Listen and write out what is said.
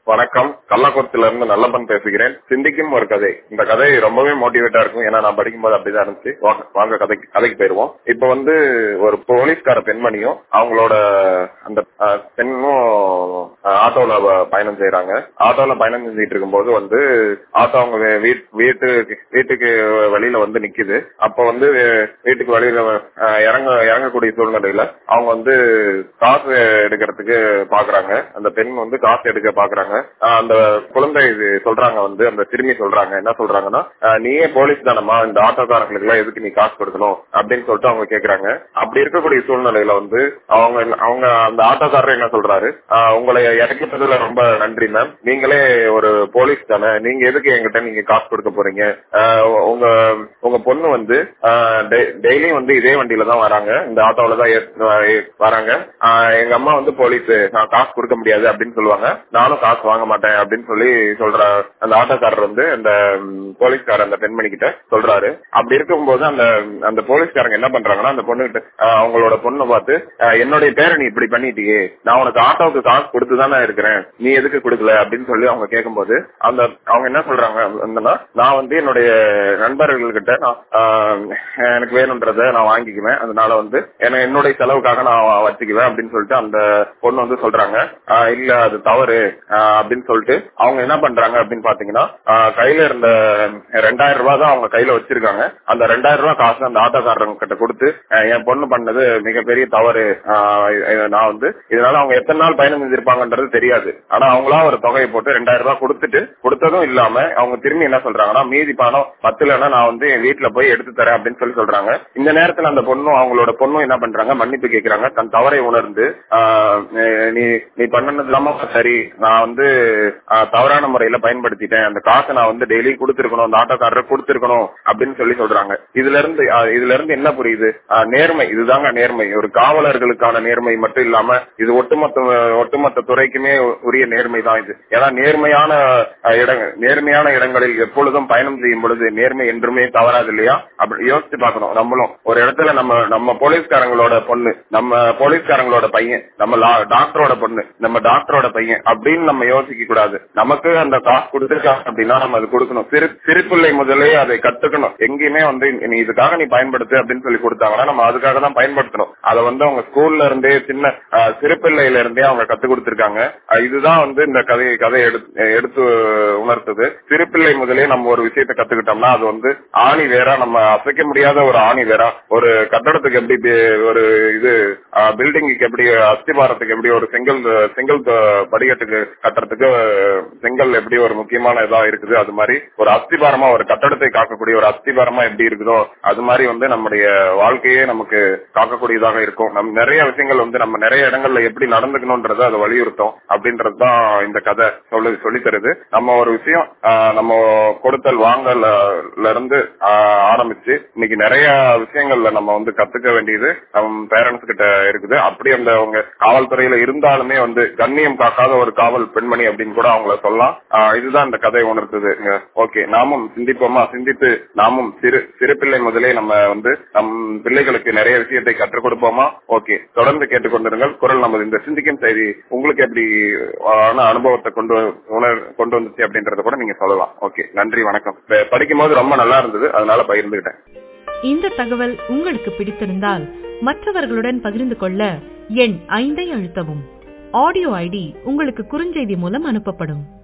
வணக்கம் கள்ளக்குறிச்சில இருந்து நல்லப்பன் பேசுகிறேன் சிந்திக்கும் ஒரு கதை இந்த கதை ரொம்பவே மோட்டிவேட்டா இருக்கும் ஏன்னா நான் படிக்கும்போது அப்படிதான் இருந்துச்சு வாங்க வாங்க கதைக்கு கதைக்கு போயிருவோம் இப்ப வந்து ஒரு போலீஸ்கார பெண்மணியும் அவங்களோட அந்த அஹ், பெண்ணும் அஹ், ஆட்டோல வ- பயணம் செய்யறாங்க ஆட்டோல பயணம் செஞ்சுட்டு இருக்கும்போது வந்து ஆட்டோ அவங்க வீ- வீட்- வீட்டுக்கு வீட்டுக்கு வெளியில வந்து நிக்குது அப்ப வந்து வீட்டுக்கு வெளியில அஹ், இறங்க இறங்கக்கூடிய சூழ்நிலையில அவங்க வந்து காசு எடுக்கிறதுக்கு பாக்குறாங்க அந்த பெண் வந்து காசு எடுக்க பாக்குறாங்க ஆஹ் அந்த குழந்தை இது சொல்றாங்க வந்து அந்த சிறுமி சொல்றாங்க என்ன சொல்றாங்கன்னா ஆஹ் நீயே போலீஸ் தானம்மா இந்த ஆட்டோக்காரங்களுக்கு எல்லாம் எதுக்கு நீ காசு கொடுக்கணும் அப்படின்னு சொல்லிட்டு அவங்க கேக்குறாங்க அப்படி இருக்கக்கூடிய சூழ்நிலையில வந்து அவங்க அவங்க அந்த ஆட்டோக்காரர் என்ன சொல்றாரு ஆஹ் உங்களை இறக்கிட்டதுல ரொம்ப நன்றி மேம் நீங்களே ஒரு போலீஸ் தானே நீங்க எதுக்கு என்கிட்ட நீங்க காசு கொடுக்க போறீங்க ஆஹ் உங்க உங்க பொண்ணு வந்து டெய்லியும் வந்து இதே வண்டியில தான் வராங்க இந்த ஆட்டோல தான் ஏத்- ஏ- வராங்க ஆஹ் எங்க அம்மா வந்து போலீஸ் நான் காசு கொடுக்க முடியாது அப்படின்னு சொல்லுவாங்க நானும் காசு வாங்க மாட்டேன் அப்படின்னு சொல்லி சொல்ற அந்த ஆட்டோக்காரர் வந்து அந்த ம், போலீஸ்காரர் அந்த பெண்மணி கிட்ட சொல்றாரு அப்படி இருக்கும்போது அந்த அந்த போலீஸ்காரங்க என்ன பண்றாங்கன்னா அந்த பொண்ணு கிட்ட ஆஹ் அவங்களோட பொண்ணை பார்த்து ஆஹ் என்னுடைய பேரை நீ இப்படி பண்ணிட்டியே நான் உனக்கு ஆட்டோவுக்கு காசு கொடுத்து தானே இருக்கிறேன் நீ எதுக்கு கொடுக்கல அப்படின்னு சொல்லி அவங்க கேட்கும்போது அந்த அவங்க என்ன சொல்றாங்க அப்படின்னா, நான் வந்து என்னுடைய நண்பர்கள் கிட்ட நான் ஆஹ், எனக்கு வேணுன்றத நான் வாங்கிக்குவேன் அதனால வந்து என்ன என்னுடைய செலவுக்காக நான் வச்சுக்குவேன் அப்படின்னு சொல்லிட்டு அந்த பொண்ணு வந்து சொல்றாங்க ஆஹ், இல்ல அது தவறு ஆஹ், அப்படின்னு சொல்லிட்டு அவங்க என்ன பண்றாங்க அப்படின்னு பாத்தீங்கன்னா ஆஹ், கையில இருந்த ரெண்டாயிரம் ரூபாய் தான் அவங்க கையில வச்சிருக்காங்க அந்த ரெண்டாயிரம் ரூபாய் காசு அந்த ஆட்டோக்காரங்க கிட்ட கொடுத்து ஆஹ், என் பொண்ணு பண்ணது மிகப்பெரிய தவறு ஆஹ், இ- நான் வந்து இதனால அவங்க எத்தனை நாள் பயணம் செஞ்சிருப்பாங்கன்றது தெரியாது ஆனா அவங்களா ஒரு தொகையை போட்டு ரெண்டாயிரம் ரூபாய் கொடுத்துட்டு கொடுத்ததும் இல்லாம அவங்க திரும்பி என்ன சொல்றாங்கன்னா மீதி பணம் பத்துலன்னா நான் வந்து என் வீட்டுல போய் எடுத்து தரேன் அப்படின்னு சொல்லி சொல்றாங்க இந்த நேரத்துல அந்த பொண்ணும் அவங்களோட பொண்ணும் என்ன பண்றாங்க மன்னிப்பு கேக்குறாங்க தன் தவறை உணர்ந்து ஆஹ், நீ நீ பண்ணது இல்லாம சரி நான் வந்து ஆஹ், தவறான முறையில பயன்படுத்திட்டேன் அந்த காசை நான் வந்து டெய்லி கொடுத்திருக்கணும் அந்த ஆட்டோக்காரர் கொடுத்திருக்கணும் அப்படின்னு சொல்லி சொல்றாங்க இதுல இருந்து ஆஹ், இதுல இருந்து என்ன புரியுது ஆஹ், நேர்மை இதுதாங்க நேர்மை ஒரு காவலர்களுக்கான நேர்மை மட்டும் இல்லாம இது ஒட்டுமொத்த ஒட்டுமொத்த துறைக்குமே உரிய நேர்மை தான் இது ஏன்னா நேர்மையான அஹ், இடங்கள் நேர்மையான இடங்களில் எப்பொழுதும் பயணம் செய்யும் பொழுது நேர்மை என்றுமே தவறாது இல்லையா அப்படி யோசிச்சு பார்க்கணும் நம்மளும் ஒரு இடத்துல நம்ம நம்ம போலீஸ்காரங்களோட பொண்ணு நம்ம போலீஸ்காரங்களோட பையன் நம்ம லா- டாக்டரோட பொண்ணு நம்ம டாக்டரோட பையன் அப்படின்னு நம்ம யோசிக்க கூடாது நமக்கு அந்த காசு கொடுத்துருக்காங்க அப்படின்னா நம்ம அது கொடுக்கணும் சிறு சிறு பிள்ளை முதலே அதை கத்துக்கணும் எங்கேயுமே வந்து நீ இதுக்காக நீ பயன்படுத்து அப்படின்னு சொல்லி கொடுத்தாங்கன்னா நம்ம அதுக்காக தான் பயன்படுத்தணும் அதை வந்து அவங்க ஸ்கூல்ல இருந்தே சின்ன அஹ், சிறு பிள்ளையில இருந்தே அவங்க கத்து கொடுத்திருக்காங்க அஹ், இதுதான் வந்து இந்த கதை கதை எடுத்து எடுத்து உணர்த்துது சிறு பிள்ளை முதலே நம்ம ஒரு விஷயத்தை கத்துக்கிட்டோம்னா அது வந்து ஆணி வேறா நம்ம அசைக்க முடியாத ஒரு ஆணி வேறா ஒரு கட்டடத்துக்கு எப்படி பி- ஒரு இது பில்டிங்குக்கு எப்படி அஸ்திபாரத்துக்கு எப்படி ஒரு செங்கல் செங்கல் த- படிக்கட்டுக்கு கட்டுறதுக்கு அஹ், செங்கல் எப்படி ஒரு முக்கியமான இதா இருக்குது அது மாதிரி ஒரு அஸ்திபாரமா ஒரு கட்டடத்தை காக்கக்கூடிய ஒரு அஸ்திபாரமா எப்படி இருக்குதோ அது மாதிரி வந்து நம்முடைய வாழ்க்கையே நமக்கு காக்கக்கூடியதாக இருக்கும் நம்ம நிறைய விஷயங்கள் வந்து நம்ம நிறைய இடங்கள்ல எப்படி நடந்துக்கணும்ன்றத அதை வலியுறுத்தும் அப்படின்றது தான் இந்த கதை சொல்லி சொல்லி தருது நம்ம ஒரு விஷயம் ஆஹ், நம்ம கொடுத்தல் வாங்கல்ல இருந்து ஆஹ், ஆரம்பிச்சு இன்னைக்கு நிறைய விஷயங்கள்ல நம்ம வந்து கத்துக்க வேண்டியது நம்ம பேரண்ட்ஸ் கிட்ட இருக்குது அப்படி அந்த அவங்க காவல்துறையில இருந்தாலுமே வந்து கண்ணியம் காக்காத ஒரு காவல் பெண்மணி அப்படின்னு கூட அவங்கள சொல்லலாம் ஆஹ், இதுதான் இந்த கதை உணர்த்துது ஓகே நாமும் சிந்திப்போமா சிந்தித்து நாமும் சிறு சிறு பிள்ளை முதலே நம்ம வந்து நம் பிள்ளைகளுக்கு நிறைய விஷயத்தை கற்றுக் கொடுப்போமா ஓகே தொடர்ந்து கேட்டுக்கொண்டிருங்கள் குரல் நமது இந்த சிந்திக்கும் செய்தி உங்களுக்கு எப்படி ஆன அனுபவத்தை கொண்டு உணர் கொண்டு வந்துச்சு அப்படின்றத கூட நீங்க சொல்லலாம் ஓகே நன்றி வணக்கம் ப- படிக்கும்போது ரொம்ப நல்லா இருந்தது அதனால பகிர்ந்துகிட்டேன் இந்த தகவல் உங்களுக்கு பிடித்திருந்தால் மற்றவர்களுடன் பகிர்ந்து கொள்ள எண் ஐந்தை அழுத்தவும் ஆடியோ ஐடி உங்களுக்கு குறுஞ்செய்தி மூலம் அனுப்பப்படும்